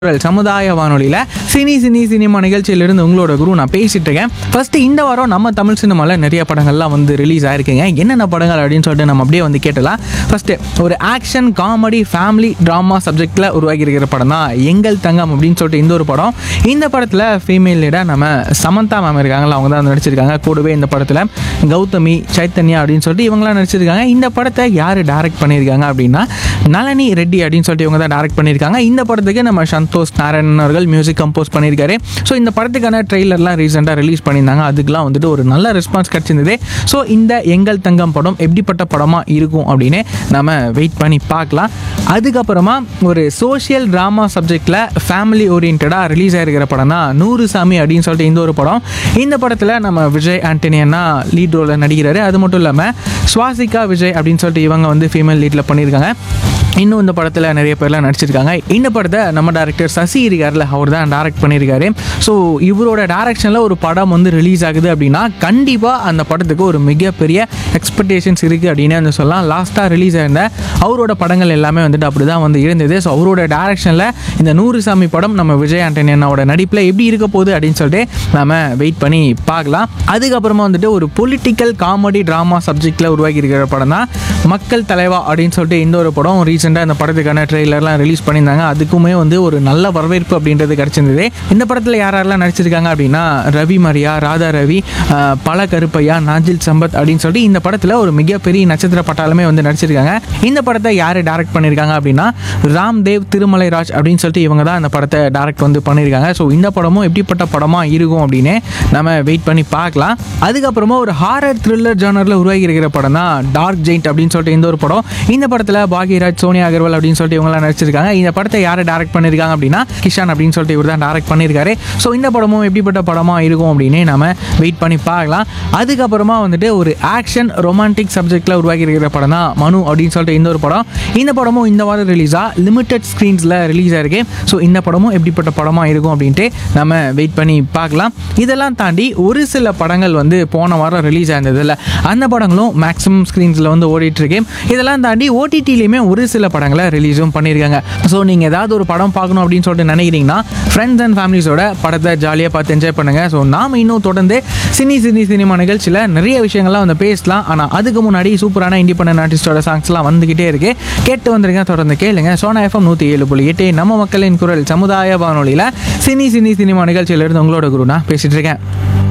குரல் சமுதாய வானொலியில் சினி சினி சினிமா நிகழ்ச்சியிலிருந்து உங்களோட குரு நான் பேசிட்டு இருக்கேன் ஃபர்ஸ்ட் இந்த வாரம் நம்ம தமிழ் சினிமாவில் நிறைய படங்கள்லாம் வந்து ரிலீஸ் ஆயிருக்குங்க என்னென்ன படங்கள் அப்படின்னு சொல்லிட்டு நம்ம அப்படியே வந்து கேட்டலாம் ஃபர்ஸ்ட் ஒரு ஆக்ஷன் காமெடி ஃபேமிலி ட்ராமா சப்ஜெக்டில் உருவாகி இருக்கிற படம் தான் எங்கள் தங்கம் அப்படின்னு சொல்லிட்டு இந்த ஒரு படம் இந்த படத்தில் ஃபீமேல் லீடாக நம்ம சமந்தா மேம் இருக்காங்களா அவங்க தான் நடிச்சிருக்காங்க கூடவே இந்த படத்தில் கௌதமி சைத்தன்யா அப்படின்னு சொல்லிட்டு இவங்களாம் நடிச்சிருக்காங்க இந்த படத்தை யார் டைரக்ட் பண்ணியிருக்காங்க அப்படின்னா நளினி ரெட்டி அப்படின்னு சொல்லிட்டு இவங்க தான் டைரக்ட் பண்ணியிருக்காங்க இந்த படத்துக்கு நம்ம சந்தோஷ் நாராயணன் அவர்கள் மியூசிக் கம்போஸ் பண்ணியிருக்காரு ஸோ இந்த படத்துக்கான ட்ரெய்லர்லாம் ரீசெண்டாக ரிலீஸ் பண்ணியிருந்தாங்க அதுக்கெலாம் வந்துட்டு ஒரு நல்ல ரெஸ்பான்ஸ் கிடச்சிருந்தது ஸோ இந்த எங்கள் தங்கம் படம் எப்படிப்பட்ட படமாக இருக்கும் அப்படின்னு நம்ம வெயிட் பண்ணி பார்க்கலாம் அதுக்கப்புறமா ஒரு சோஷியல் ட்ராமா சப்ஜெக்டில் ஃபேமிலி ஓரியன்டாக ரிலீஸ் ஆகிருக்கிற படம் தான் நூறு சாமி அப்படின்னு சொல்லிட்டு இந்த ஒரு படம் இந்த படத்தில் நம்ம விஜய் ஆண்டனி அண்ணா லீட் ரோலில் நடிக்கிறாரு அது மட்டும் இல்லாமல் சுவாசிகா விஜய் அப்படின்னு சொல்லிட்டு இவங்க வந்து ஃபீமேல் லீடில் பண்ணியிருக்காங்க இன்னும் இந்த படத்தில் நிறைய பேர்லாம் நடிச்சிருக்காங்க இந்த படத்தை நம்ம டேரக்டர் சசி இருக்கார்ல அவர் தான் டைரக்ட் பண்ணியிருக்காரு ஸோ இவரோட டைரக்ஷனில் ஒரு படம் வந்து ரிலீஸ் ஆகுது அப்படின்னா கண்டிப்பாக அந்த படத்துக்கு ஒரு மிகப்பெரிய எக்ஸ்பெக்டேஷன்ஸ் இருக்குது அப்படின்னு வந்து சொல்லலாம் லாஸ்ட்டாக ரிலீஸ் ஆயிருந்த அவரோட படங்கள் எல்லாமே வந்துட்டு அப்படி தான் வந்து இருந்தது ஸோ அவரோட டைரக்ஷனில் இந்த நூறு சாமி படம் நம்ம விஜய் ஆண்டனி அண்ணாவோட நடிப்பில் எப்படி இருக்க போகுது அப்படின்னு சொல்லிட்டு நம்ம வெயிட் பண்ணி பார்க்கலாம் அதுக்கப்புறமா வந்துட்டு ஒரு பொலிட்டிக்கல் காமெடி ட்ராமா சப்ஜெக்டில் உருவாக்கி இருக்கிற படம் தான் மக்கள் தலைவா அப்படின்னு சொல்லிட்டு இந்த ஒரு படம் ரீசெண்டாக இந்த படத்துக்கான ட்ரெய்லர்லாம் ரிலீஸ் பண்ணியிருந்தாங்க அதுக்குமே வந்து ஒரு நல்ல வரவேற்பு அப்படின்றது கிடச்சிருந்தது இந்த படத்தில் யார் யாரெல்லாம் நடிச்சிருக்காங்க அப்படின்னா ரவி மரியா ராதா ரவி ஆஹ், பல கருப்பையா நாஜில் சம்பத் அப்படின்னு சொல்லிட்டு இந்த படத்தில் ஒரு மிகப்பெரிய நட்சத்திர பட்டாலுமே வந்து நடிச்சிருக்காங்க இந்த படத்தை யார் டைரக்ட் பண்ணியிருக்காங்க அப்படின்னா ராம்தேவ் திருமலைராஜ் அப்படின்னு சொல்லிட்டு இவங்க தான் இந்த படத்தை டைரக்ட் வந்து பண்ணியிருக்காங்க ஸோ இந்த படமும் எப்படிப்பட்ட படமாக இருக்கும் அப்படின்னு நம்ம வெயிட் பண்ணி பார்க்கலாம் அதுக்கப்புறமா ஒரு ஹாரர் த்ரில்லர் ஜானரில் உருவாகி இருக்கிற படம் தான் டார்க் ஜெயிண்ட் அப்படின்னு சொல்லிட்டு இந்த ஒரு படம் இந்த படத்தில் பாக்யராஜ் சோனியா அகர்வால் அப்படின்னு சொல்லிட்டு இவங்கலாம் நடிச்சிருக்காங்க இந்த படத்தை யார் டைரக்ட் பண்ணியிருக்காங்க அப்படின்னா கிஷான் அப்படின்னு சொல்லிட்டு இவர் தான் டைரக்ட் பண்ணியிருக்காரு ஸோ இந்த படமும் எப்படிப்பட்ட படமாக இருக்கும் அப்படின்னு நம்ம வெயிட் பண்ணி பார்க்கலாம் அதுக்கப்புறமா வந்துட்டு ஒரு ஆக்ஷன் ரொமான்டிக் சப்ஜெக்டில் உருவாகி இருக்கிற படம் தான் மனு அப்படின்னு சொல்லிட்டு இந்த ஒரு படம் இந்த படமும் இந்த வாரம் ரிலீஸாக லிமிட்டட் ஸ்க்ரீன்ஸில் ரிலீஸ் ஆயிருக்கு ஸோ இந்த படமும் எப்படிப்பட்ட படமாக இருக்கும் அப்படின்ட்டு நம்ம வெயிட் பண்ணி பார்க்கலாம் இதெல்லாம் தாண்டி ஒரு சில படங்கள் வந்து போன வாரம் ரிலீஸ் ஆயிருந்ததில்ல அந்த படங்களும் மேக்ஸிமம் ஸ்க்ரீன்ஸில் வந்து ஓடிட்டு இருக்கு இதெல்லாம் தாண்டி ஓடிடிலையுமே ஒரு சில படங்களை ரிலீஸும் பண்ணியிருக்காங்க ஸோ நீங்கள் ஏதாவது ஒரு படம் பார்க்கணும் அப்படின்னு சொல்லிட்டு நினைக்கிறீங்கன்னா ஃப்ரெண்ட்ஸ் அண்ட் ஃபேமிலிஸோட படத்தை ஜாலியாக பார்த்து என்ஜாய் பண்ணுங்கள் ஸோ நாம் இன்னும் தொடர்ந்து சினி சினி சினிமா நிகழ்ச்சியில் நிறைய விஷயங்கள்லாம் வந்து பேசலாம் ஆனால் அதுக்கு முன்னாடி சூப்பரான இண்டிபெண்டன்ட் ஆர்டிஸ்டோட சாங்ஸ்லாம் வந்துக்கிட்டே இருக்கு கேட்டு வந்துருங்க தொடர்ந்து கேளுங்க சோனா எஃப்எம் நூற்றி ஏழு புள்ளி எட்டு நம்ம மக்களின் குரல் சமுதாய வானொலியில் சினி சினி சினிமா நிகழ்ச்சியிலிருந்து உங்களோட குரு நான் பேசிட்டு இருக்கேன்